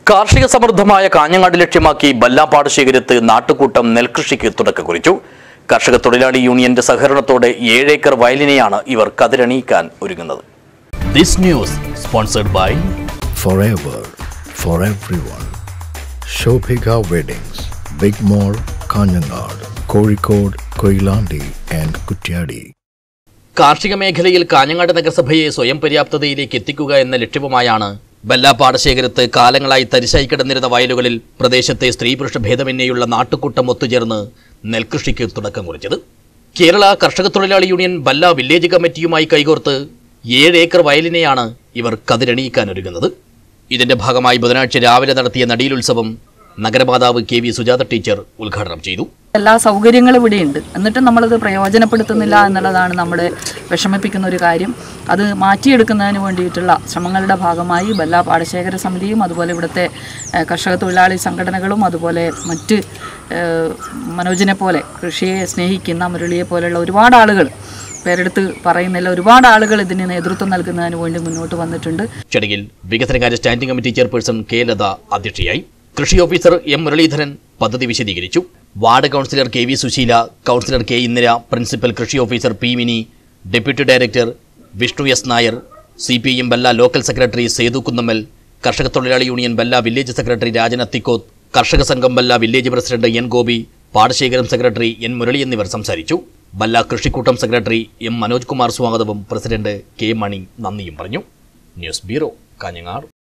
കാർഷിക സമൃദ്ധമായ കാഞ്ഞങ്ങാട് ലക്ഷ്യമാക്കി ബല്ലാപ്പാട് ശേഖരത്ത് നാട്ടുകൂട്ടം നെൽകൃഷിക്ക് തുടക്കം കുറിച്ചു കർഷക തൊഴിലാളി യൂണിയന്റെ സഹകരണത്തോടെ ഏഴേക്കർ വയലിനെയാണ് ഇവർ കതിരണിയിക്കാൻ ഒരുങ്ങുന്നത് this news sponsored by forever for everyone. Shobhika Weddings, Big Mall, Kanyanad, Kozhikode, Koilandi and Kutyadi. കാർഷിക മേഖലയിൽ കാഞ്ഞങ്ങാട് നഗരസഭയെ സ്വയം പര്യാപ്തതയിലേക്ക് എത്തിക്കുക എന്ന ലക്ഷ്യവുമായാണ് ബല്ലാപ്പാട് ശേഖരത്ത് കാലങ്ങളായി തരിശായി കിടന്നിരുന്ന വയലുകളിൽ പ്രദേശത്തെ സ്ത്രീ പുരുഷ ഭേദമന്യേയുള്ള നാട്ടുകൂട്ടം ഒത്തുചേർന്ന് നെൽകൃഷിക്ക് തുടക്കം കുറിച്ചത് കേരള കർഷക തൊഴിലാളി യൂണിയൻ ബല്ല വില്ലേജ് കമ്മിറ്റിയുമായി കൈകോർത്ത് ഏഴ് ഏക്കർ വയലിനെയാണ് ഇവർ കതിരണിയിക്കാനൊരുങ്ങുന്നത് ഇതിന്റെ ഭാഗമായി ബുധനാഴ്ച രാവിലെ നടത്തിയ നടീലുത്സവം നഗരമാതാവ് കെ വി സുജാത ടീച്ചർ ഉദ്ഘാടനം ചെയ്തു എല്ലാ സൗകര്യങ്ങളും ഇവിടെയുണ്ട് എന്നിട്ടും നമ്മളത് പ്രയോജനപ്പെടുത്തുന്നില്ല എന്നുള്ളതാണ് നമ്മുടെ വിഷമിപ്പിക്കുന്ന ഒരു കാര്യം അത് മാറ്റിയെടുക്കുന്നതിന് വേണ്ടിയിട്ടുള്ള ശ്രമങ്ങളുടെ ഭാഗമായി ബല്ല പാടശേഖര സമിതിയും അതുപോലെ ഇവിടുത്തെ ഏഹ്, കർഷക തൊഴിലാളി സംഘടനകളും അതുപോലെ മറ്റ് ഏഹ്, മനോജിനെ പോലെ കൃഷിയെ സ്നേഹിക്കുന്ന മുരളിയെ പോലെയുള്ള ഒരുപാട് ആളുകൾ പേരെടുത്ത് പറയുന്നില്ല ഒരുപാട് ആളുകൾ ഇതിന് നേതൃത്വം നൽകുന്നതിന് വേണ്ടി മുന്നോട്ട് വന്നിട്ടുണ്ട് ചടങ്ങിൽ വികസനകാര്യ standing committee chairperson K Latha അധ്യക്ഷയായി കൃഷി ഓഫീസർ എം മുരളീധരൻ പദ്ധതി വിശദീകരിച്ചു ward councillor K V Susheela councillor K Indira principal കൃഷി officer P Mini deputy director Vishnu S Nair C P M Balla local secretary Sethu Kunnummal കർഷക തൊഴിലാളി union Balla village secretary Rajan Athikkoth കർഷക സംഘം Balla village president N Gopi പാടശേഖരം സെക്രട്ടറി എൻ മുരളി എന്നിവർ സംസാരിച്ചു ബല്ല കൃഷിക്കൂട്ടം സെക്രട്ടറി എം മനോജ് കുമാർ സ്വാഗതവും പ്രസിഡന്റ് കെ മണി നന്ദിയും പറഞ്ഞു ന്യൂസ് ബ്യൂറോ കാഞ്ഞങ്ങാട്